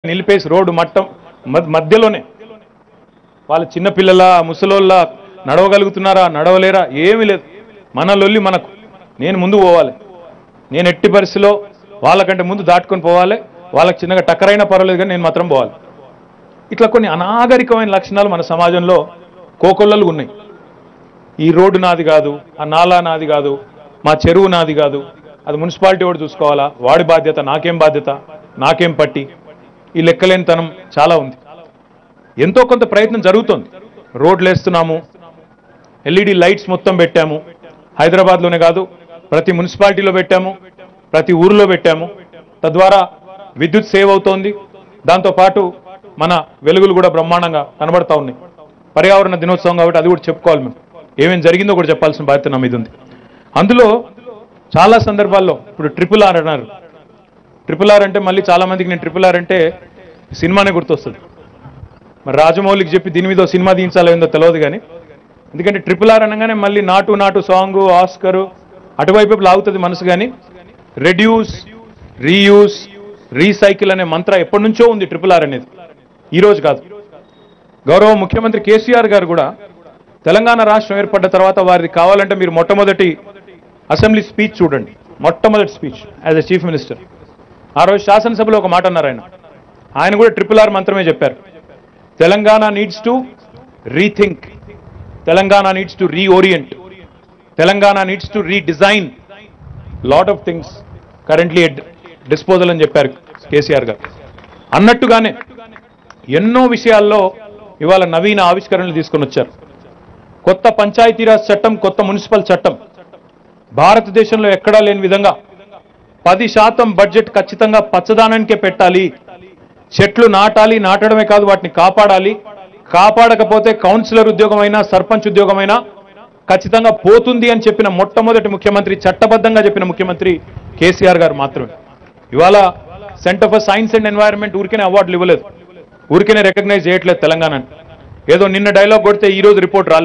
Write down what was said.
నిలిపేసి road మట్టం మధ్య- మధ్యలోనే వాళ్ళ చిన్నపిల్లల ముసలోళ్ళ నడవగలుగుతున్నారా నడవలేరా ఏమీ లేదు మన లొల్లి మనకు నేను ముందు పోవాలి నేను ఎట్టి పరిస్థితిలో వాళ్ళకంటే ముందు దాటుకొని పోవాలి వాళ్ళకి చిన్నగా టక్కరైనా పర్వాలేదు కానీ నేను మాత్రం పోవాలి ఇట్లా కొన్ని అనాగరికమైన లక్షణాలు మన సమాజంలో కోకొల్లలు ఉన్నాయి ఈ రోడ్డు నాది కాదు ఆ నాలా నాది కాదు మా చెరువు నాది కాదు అది మున్సిపాలిటీ వాడు చూసుకోవాలా వాడి బాధ్యత నాకేం బాధ్యత నాకేం పట్టి ఈ లెక్కలేనితనం చాలా ఉంది ఎంతో కొంత ప్రయత్నం జరుగుతోంది రోడ్లు వేస్తున్నాము ఎల్ఈడి లైట్స్ మొత్తం పెట్టాము హైదరాబాద్లోనే కాదు ప్రతి మున్సిపాలిటీలో పెట్టాము ప్రతి ఊరిలో పెట్టాము తద్వారా విద్యుత్ సేవ్ అవుతోంది దాంతోపాటు మన వెలుగులు కూడా బ్రహ్మాండంగా కనబడతా ఉన్నాయి పర్యావరణ దినోత్సవం కాబట్టి అది కూడా చెప్పుకోవాలి మేము ఏమేం జరిగిందో కూడా చెప్పాల్సిన బాధ్యత నా మీద ఉంది అందులో చాలా సందర్భాల్లో ఇప్పుడు ట్రిపుల్ ఆర్ అన్నారు ట్రిపుల్ ఆర్ అంటే మళ్ళీ చాలా మందికి నేను ట్రిపుల్ ఆర్ అంటే సినిమానే గుర్తొస్తుంది మరి రాజమౌళికి చెప్పి దీని మీద ఓ సినిమా తీయించాలో ఏందో తెలియదు కానీ ఎందుకంటే ట్రిపుల్ ఆర్ అనగానే మళ్ళీ నాటు నాటు సాంగ్ ఆస్కర్ అటువైపు లాగుతుంది మనసు కానీ రెడ్యూస్ రీయూస్ రీసైకిల్ అనే మంత్ర ఎప్పటి నుంచో ఉంది ట్రిపుల్ ఆర్ అనేది ఈ రోజు కాదు గౌరవ ముఖ్యమంత్రి కేసీఆర్ గారు కూడా తెలంగాణ రాష్ట్రం ఏర్పడ్డ తర్వాత వారిది కావాలంటే మీరు మొట్టమొదటి అసెంబ్లీ స్పీచ్ చూడండి మొట్టమొదటి speech as a chief minister ఆ రోజు శాసనసభలో ఒక మాట అన్నారు ఆయన ఆయన కూడా ట్రిపుల్ ఆర్ మంత్రమే చెప్పారు Telangana needs to rethink Telangana needs to reorient Telangana needs to redesign lot of things currently at disposal అని చెప్పారు కేసీఆర్ గారు అన్నట్టుగానే ఎన్నో విషయాల్లో ఇవాళ నవీన ఆవిష్కరణలు తీసుకొని వచ్చారు కొత్త పంచాయతీరాజ్ చట్టం కొత్త మున్సిపల్ చట్టం భారతదేశంలో ఎక్కడా లేని విధంగా పది శాతం బడ్జెట్ ఖచ్చితంగా పచ్చదానానికే పెట్టాలి చెట్లు నాటాలి నాటడమే కాదు వాటిని కాపాడాలి కాపాడకపోతే కౌన్సిలర్ ఉద్యోగమైనా సర్పంచ్ ఉద్యోగమైనా ఖచ్చితంగా పోతుంది అని చెప్పిన మొట్టమొదటి ముఖ్యమంత్రి చట్టబద్ధంగా చెప్పిన ముఖ్యమంత్రి కేసీఆర్ గారు మాత్రమే ఇవాళ centre for science and environment ఊరికనే అవార్డులు ఇవ్వలేదు ఊరికనే రికగ్నైజ్ చేయట్లేదు తెలంగాణ ఏదో నిన్న డైలాగ్ కొడితే ఈ రోజు రిపోర్ట్ రాలేదు